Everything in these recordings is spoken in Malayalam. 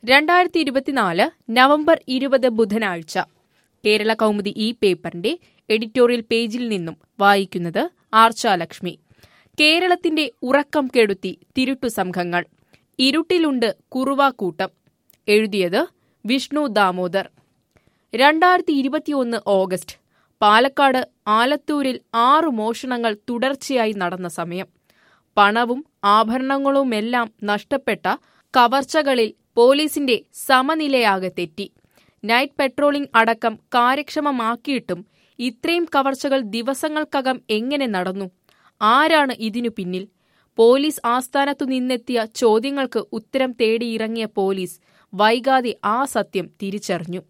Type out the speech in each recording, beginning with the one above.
രണ്ടായിരത്തി ഇരുപത്തിനാല് നവംബർ ഇരുപത് ബുധനാഴ്ച കേരള കൗമുദി ഈ പേപ്പറിന്റെ എഡിറ്റോറിയൽ പേജിൽ നിന്നും വായിക്കുന്നത് ആർച്ചാലക്ഷ്മി കേരളത്തിന്റെ ഉറക്കം കെടുത്തി തിരുട്ടു സംഘങ്ങൾ ഇരുട്ടിലുണ്ട് കുറുവാക്കൂട്ടം എഴുതിയത് വിഷ്ണു ദാമോദർ രണ്ടായിരത്തി ഇരുപത്തിയൊന്ന് ഓഗസ്റ്റ് പാലക്കാട് ആലത്തൂരിൽ ആറു മോഷണങ്ങൾ തുടർച്ചയായി നടന്ന സമയം പണവും ആഭരണങ്ങളുമെല്ലാം നഷ്ടപ്പെട്ട കവർച്ചകളിൽ പോലീസിന്റെ സമനിലയാകെ തെറ്റി നൈറ്റ് പെട്രോളിംഗ് അടക്കം കാര്യക്ഷമമാക്കിയിട്ടും ഇത്രയും കവർച്ചകൾ ദിവസങ്ങൾക്കകം എങ്ങനെ നടന്നു ആരാണ് ഇതിനു പിന്നിൽ പോലീസ് ആസ്ഥാനത്തു നിന്നെത്തിയ ചോദ്യങ്ങൾക്ക് ഉത്തരം തേടിയിറങ്ങിയ പോലീസ് വൈകാതെ ആ സത്യം തിരിച്ചറിഞ്ഞു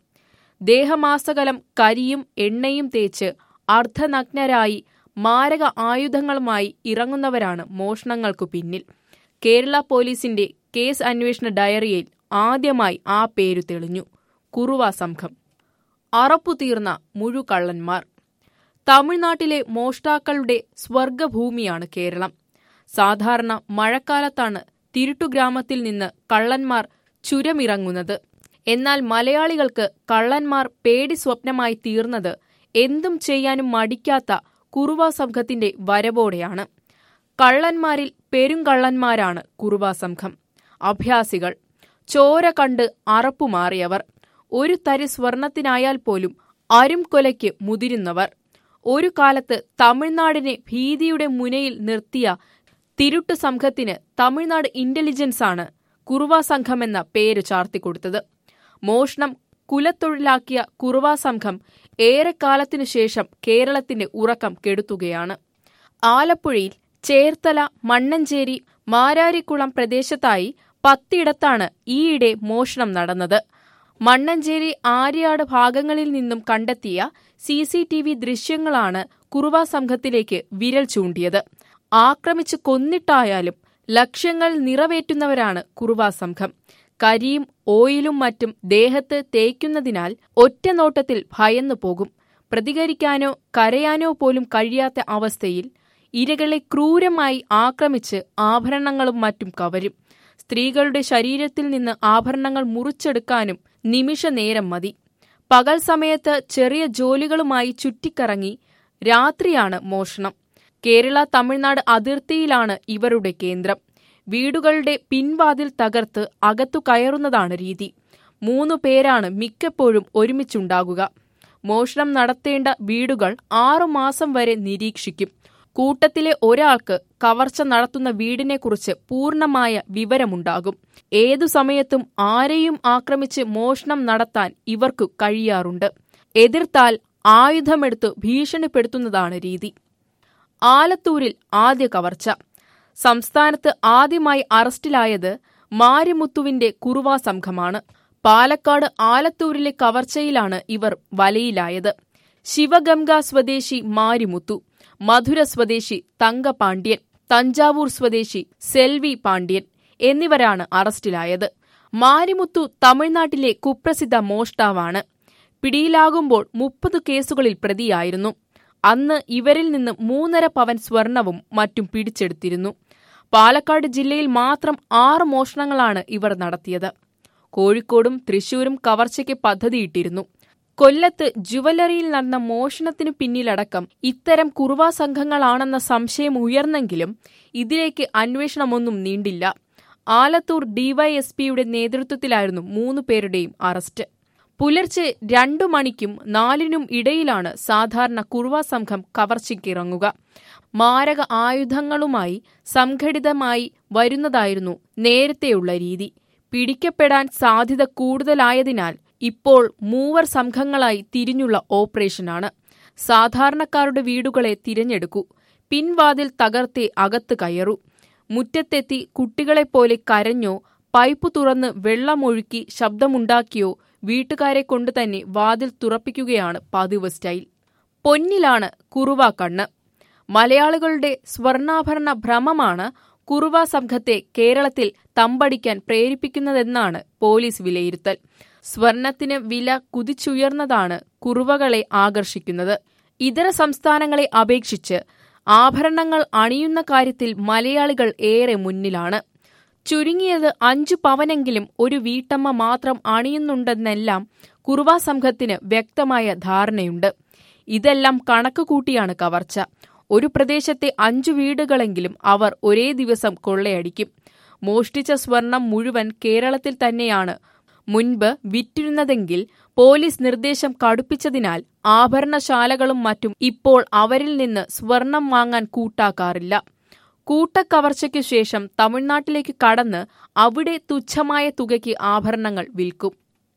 ദേഹമാസകലം കരിയും എണ്ണയും തേച്ച് അർദ്ധനഗ്നരായി മാരക ആയുധങ്ങളുമായി ഇറങ്ങുന്നവരാണ് മോഷണങ്ങൾക്കു പിന്നിൽ കേരള പോലീസിന്റെ കേസ് അന്വേഷണ ഡയറിയിൽ ആദ്യമായി ആ പേരു തെളിഞ്ഞു കുറുവ സംഘം അറപ്പുതീർന്ന മുഴുകള്ളന്മാർ തമിഴ്നാട്ടിലെ മോഷ്ടാക്കളുടെ സ്വർഗഭൂമിയാണ് കേരളം സാധാരണ മഴക്കാലത്താണ് തിരുട്ടുഗ്രാമത്തിൽ നിന്ന് കള്ളന്മാർ ചുരമിറങ്ങുന്നത് എന്നാൽ മലയാളികൾക്ക് കള്ളന്മാർ പേടി സ്വപ്നമായി തീർന്നത് എന്തും ചെയ്യാനും മടിക്കാത്ത കുറുവ സംഘത്തിന്റെ വരവോടെയാണ് കള്ളന്മാരിൽ പെരുങ്കള്ളന്മാരാണ് കുറുവ സംഘം അഭ്യാസികൾ ചോര കണ്ട് അറപ്പുമാറിയവർ ഒരു തരി സ്വർണത്തിനായാൽ പോലും അരും കൊലയ്ക്ക് മുതിരുന്നവർ ഒരു കാലത്ത് തമിഴ്നാടിനെ ഭീതിയുടെ മുനയിൽ നിർത്തിയ തിരുട്ടു സംഘത്തിന് തമിഴ്നാട് ഇന്റലിജൻസാണ് കുറുവ സംഘമെന്ന പേര് ചാർത്തിക്കൊടുത്തത് മോഷണം കുലത്തൊഴിലാക്കിയ കുറുവ സംഘം ഏറെക്കാലത്തിനു ശേഷം കേരളത്തിന്റെ ഉറക്കം കെടുത്തുകയാണ് ആലപ്പുഴയിൽ ചേർത്തല മണ്ണഞ്ചേരി മാരാരിക്കുളം പ്രദേശത്തായി പത്തിടത്താണ് ഈയിടെ മോഷണം നടന്നത് മണ്ണഞ്ചേരി ആര്യാട് ഭാഗങ്ങളിൽ നിന്നും കണ്ടെത്തിയ സി സി ടി വി ദൃശ്യങ്ങളാണ് കുറുവ സംഘത്തിലേക്ക് വിരൽ ചൂണ്ടിയത് ആക്രമിച്ച് കൊന്നിട്ടായാലും ലക്ഷ്യങ്ങൾ നിറവേറ്റുന്നവരാണ് കുറുവ സംഘം കരിയും ഓയിലും മറ്റും ദേഹത്ത് തേക്കുന്നതിനാൽ ഒറ്റനോട്ടത്തിൽ ഭയന്നു പോകും പ്രതികരിക്കാനോ കരയാനോ പോലും കഴിയാത്ത അവസ്ഥയിൽ ഇരകളെ ക്രൂരമായി ആക്രമിച്ച് ആഭരണങ്ങളും മറ്റും കവരും സ്ത്രീകളുടെ ശരീരത്തിൽ നിന്ന് ആഭരണങ്ങൾ മുറിച്ചെടുക്കാനും നിമിഷ നേരം മതി പകൽ സമയത്ത് ചെറിയ ജോലികളുമായി ചുറ്റിക്കറങ്ങി രാത്രിയാണ് മോഷണം കേരള തമിഴ്നാട് അതിർത്തിയിലാണ് ഇവരുടെ കേന്ദ്രം വീടുകളുടെ പിൻവാതിൽ തകർത്ത് അകത്തു കയറുന്നതാണ് രീതി മൂന്നു പേരാണ് മിക്കപ്പോഴും ഒരുമിച്ചുണ്ടാകുക മോഷണം നടത്തേണ്ട വീടുകൾ ആറുമാസം വരെ നിരീക്ഷിക്കും കൂട്ടത്തിലെ ഒരാൾക്ക് കവർച്ച നടത്തുന്ന വീടിനെക്കുറിച്ച് പൂർണ്ണമായ വിവരമുണ്ടാകും ഏതു സമയത്തും ആരെയും ആക്രമിച്ച് മോഷണം നടത്താൻ ഇവർക്കു കഴിയാറുണ്ട് എതിർത്താൽ ആയുധമെടുത്ത് ഭീഷണിപ്പെടുത്തുന്നതാണ് രീതി ആലത്തൂരിൽ ആദ്യ കവർച്ച സംസ്ഥാനത്ത് ആദ്യമായി അറസ്റ്റിലായത് മാരിമുത്തുവിന്റെ കുറുവ സംഘമാണ് പാലക്കാട് ആലത്തൂരിലെ കവർച്ചയിലാണ് ഇവർ വലയിലായത് ശിവഗംഗ സ്വദേശി മാരിമുത്തു മധുര സ്വദേശി തങ്കപാണ്ഡ്യൻ തഞ്ചാവൂർ സ്വദേശി സെൽവി പാണ്ഡ്യൻ എന്നിവരാണ് അറസ്റ്റിലായത് മാരിമുത്തു തമിഴ്നാട്ടിലെ കുപ്രസിദ്ധ മോഷ്ടാവാണ് പിടിയിലാകുമ്പോൾ മുപ്പത് കേസുകളിൽ പ്രതിയായിരുന്നു അന്ന് ഇവരിൽ നിന്ന് മൂന്നര പവൻ സ്വർണവും മറ്റും പിടിച്ചെടുത്തിരുന്നു പാലക്കാട് ജില്ലയിൽ മാത്രം ആറ് മോഷണങ്ങളാണ് ഇവർ നടത്തിയത് കോഴിക്കോടും തൃശൂരും കവർച്ചയ്ക്ക് പദ്ധതിയിട്ടിരുന്നു കൊല്ലത്ത് ജുവലറിയിൽ നടന്ന മോഷണത്തിനു പിന്നിലടക്കം ഇത്തരം കുറുവാ സംഘങ്ങളാണെന്ന സംശയം ഉയർന്നെങ്കിലും ഇതിലേക്ക് അന്വേഷണമൊന്നും നീണ്ടില്ല ആലത്തൂർ ഡിവൈഎസ്പിയുടെ നേതൃത്വത്തിലായിരുന്നു മൂന്നു പേരുടെയും അറസ്റ്റ് പുലർച്ചെ രണ്ടു മണിക്കും നാലിനും ഇടയിലാണ് സാധാരണ കുറുവ സംഘം കവർച്ചയ്ക്കിറങ്ങുക മാരക ആയുധങ്ങളുമായി സംഘടിതമായി വരുന്നതായിരുന്നു നേരത്തെയുള്ള രീതി പിടിക്കപ്പെടാൻ സാധ്യത കൂടുതലായതിനാൽ ഇപ്പോൾ മൂവർ സംഘങ്ങളായി തിരിഞ്ഞുള്ള ഓപ്പറേഷനാണ് സാധാരണക്കാരുടെ വീടുകളെ തിരഞ്ഞെടുക്കൂ പിൻവാതിൽ തകർത്തേ അകത്ത് കയറൂ മുറ്റത്തെത്തി കുട്ടികളെപ്പോലെ കരഞ്ഞോ പൈപ്പ് തുറന്ന് വെള്ളമൊഴുക്കി ശബ്ദമുണ്ടാക്കിയോ വീട്ടുകാരെ കൊണ്ട് തന്നെ വാതിൽ തുറപ്പിക്കുകയാണ് പതിവ് സ്റ്റൈൽ പൊന്നിലാണ് കുറുവ കണ്ണ് മലയാളികളുടെ സ്വർണ്ണാഭരണ ഭ്രമമാണ് കുറുവ സംഘത്തെ കേരളത്തിൽ തമ്പടിക്കാൻ പ്രേരിപ്പിക്കുന്നതെന്നാണ് പോലീസ് വിലയിരുത്തൽ സ്വർണത്തിന് വില കുതിച്ചുയർന്നതാണ് കുറുവകളെ ആകർഷിക്കുന്നത് ഇതര സംസ്ഥാനങ്ങളെ അപേക്ഷിച്ച് ആഭരണങ്ങൾ അണിയുന്ന കാര്യത്തിൽ മലയാളികൾ ഏറെ മുന്നിലാണ് ചുരുങ്ങിയത് അഞ്ചു പവനെങ്കിലും ഒരു വീട്ടമ്മ മാത്രം അണിയുന്നുണ്ടെന്നെല്ലാം കുറുവാ സംഘത്തിന് വ്യക്തമായ ധാരണയുണ്ട് ഇതെല്ലാം കണക്ക് കൂട്ടിയാണ് കവർച്ച ഒരു പ്രദേശത്തെ അഞ്ചു വീടുകളെങ്കിലും അവർ ഒരേ ദിവസം കൊള്ളയടിക്കും മോഷ്ടിച്ച സ്വർണം മുഴുവൻ കേരളത്തിൽ തന്നെയാണ് മുൻപ് വിറ്റിരുന്നതെങ്കിൽ പോലീസ് നിർദ്ദേശം കടുപ്പിച്ചതിനാൽ ആഭരണശാലകളും മറ്റും ഇപ്പോൾ അവരിൽ നിന്ന് സ്വർണം വാങ്ങാൻ കൂട്ടാക്കാറില്ല കൂട്ടക്കവർച്ചയ്ക്കു ശേഷം തമിഴ്നാട്ടിലേക്ക് കടന്ന് അവിടെ തുച്ഛമായ തുകയ്ക്ക് ആഭരണങ്ങൾ വിൽക്കും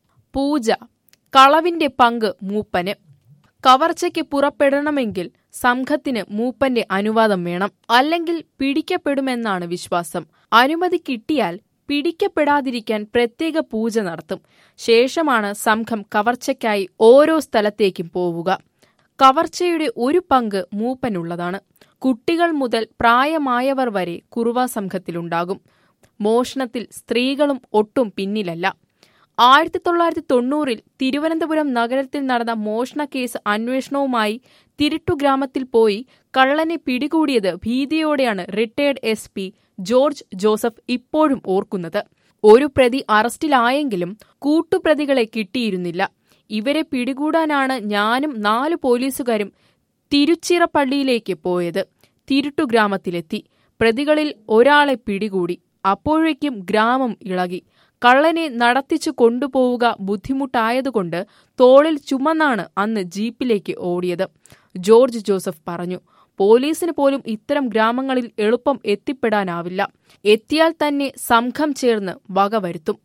പൂജ കളവിന്റെ പങ്ക് മൂപ്പന് കവർച്ചയ്ക്ക് പുറപ്പെടണമെങ്കിൽ സംഘത്തിന് മൂപ്പന്റെ അനുവാദം വേണം അല്ലെങ്കിൽ പിടിക്കപ്പെടുമെന്നാണ് വിശ്വാസം അനുമതി കിട്ടിയാൽ പിടിക്കപ്പെടാതിരിക്കാൻ പ്രത്യേക പൂജ നടത്തും ശേഷമാണ് സംഘം കവർച്ചയ്ക്കായി ഓരോ സ്ഥലത്തേക്കും പോവുക കവർച്ചയുടെ ഒരു പങ്ക് മൂപ്പനുള്ളതാണ് കുട്ടികൾ മുതൽ പ്രായമായവർ വരെ കുറുവ സംഘത്തിലുണ്ടാകും മോഷണത്തിൽ സ്ത്രീകളും ഒട്ടും പിന്നിലല്ല ആയിരത്തി തൊള്ളായിരത്തി തൊണ്ണൂറിൽ തിരുവനന്തപുരം നഗരത്തിൽ നടന്ന മോഷണ കേസ് അന്വേഷണവുമായി തിരുട്ടു ഗ്രാമത്തിൽ പോയി കള്ളനെ പിടികൂടിയത് ഭീതിയോടെയാണ് retired S P George Joseph ഇപ്പോഴും ഓർക്കുന്നത് ഒരു പ്രതി അറസ്റ്റിലായെങ്കിലും കൂട്ടുപ്രതികളെ കിട്ടിയിരുന്നില്ല ഇവരെ പിടികൂടാനാണ് ഞാനും നാല് പോലീസുകാരും തിരുച്ചിറപ്പള്ളിയിലേക്ക് പോയത് തിരുട്ടു ഗ്രാമത്തിലെത്തി പ്രതികളിൽ ഒരാളെ പിടികൂടി അപ്പോഴേക്കും ഗ്രാമം ഇളകി കള്ളനെ നടത്തിച്ചു കൊണ്ടുപോവുക ബുദ്ധിമുട്ടായതുകൊണ്ട് തോളിൽ ചുമന്നാണ് അന്ന് ജീപ്പിലേക്ക് ഓടിയത് ജോർജ് ജോസഫ് പറഞ്ഞു പോലീസിന് പോലും ഇത്തരം ഗ്രാമങ്ങളിൽ എളുപ്പം എത്തിപ്പെടാനാവില്ല എത്തിയാൽ തന്നെ സംഘം ചേർന്ന് വകവരുത്തും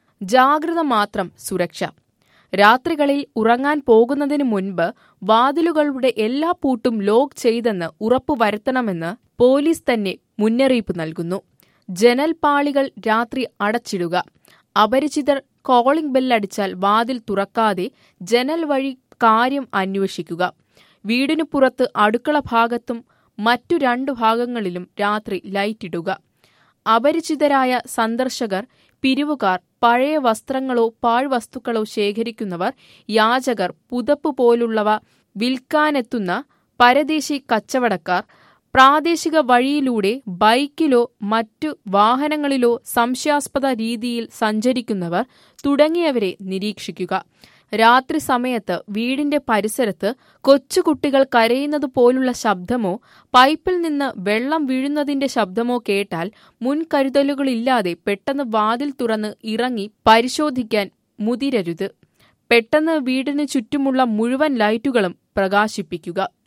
ജാഗ്രത മാത്രം സുരക്ഷ രാത്രികളിൽ ഉറങ്ങാൻ പോകുന്നതിന് മുൻപ് വാതിലുകളുടെ എല്ലാ പൂട്ടും ലോക്ക് ചെയ്തെന്ന് ഉറപ്പുവരുത്തണമെന്ന് പോലീസ് തന്നെ മുന്നറിയിപ്പ് നൽകുന്നു ജനൽപാളികൾ രാത്രി അടച്ചിടുക അപരിചിതർ കോളിംഗ് ബെല്ലടിച്ചാൽ വാതിൽ തുറക്കാതെ ജനൽ വഴി കാര്യം അന്വേഷിക്കുക വീടിനു പുറത്ത് അടുക്കള ഭാഗത്തും മറ്റു രണ്ടു ഭാഗങ്ങളിലും രാത്രി ലൈറ്റിടുക അപരിചിതരായ സന്ദർശകർ പിരിവുകാർ പഴയ വസ്ത്രങ്ങളോ പാഴ്വസ്തുക്കളോ ശേഖരിക്കുന്നവർ യാചകർ പുതപ്പ് പോലുള്ളവ വിൽക്കാനെത്തുന്ന പരദേശി കച്ചവടക്കാർ പ്രാദേശിക വഴിയിലൂടെ ബൈക്കിലോ മറ്റു വാഹനങ്ങളിലോ സംശയാസ്പദ രീതിയിൽ സഞ്ചരിക്കുന്നവർ തുടങ്ങിയവരെ നിരീക്ഷിക്കുക രാത്രി സമയത്ത് വീടിന്റെ പരിസരത്ത് കൊച്ചുകുട്ടികൾ കരയുന്നത് പോലുള്ള ശബ്ദമോ പൈപ്പിൽ നിന്ന് വെള്ളം വീഴുന്നതിന്റെ ശബ്ദമോ കേട്ടാൽ മുൻകരുതലുകളില്ലാതെ പെട്ടെന്ന് വാതിൽ തുറന്ന് ഇറങ്ങി പരിശോധിക്കാൻ മുതിരരുത് പെട്ടെന്ന് വീടിന് ചുറ്റുമുള്ള മുഴുവൻ ലൈറ്റുകളും പ്രകാശിപ്പിക്കുക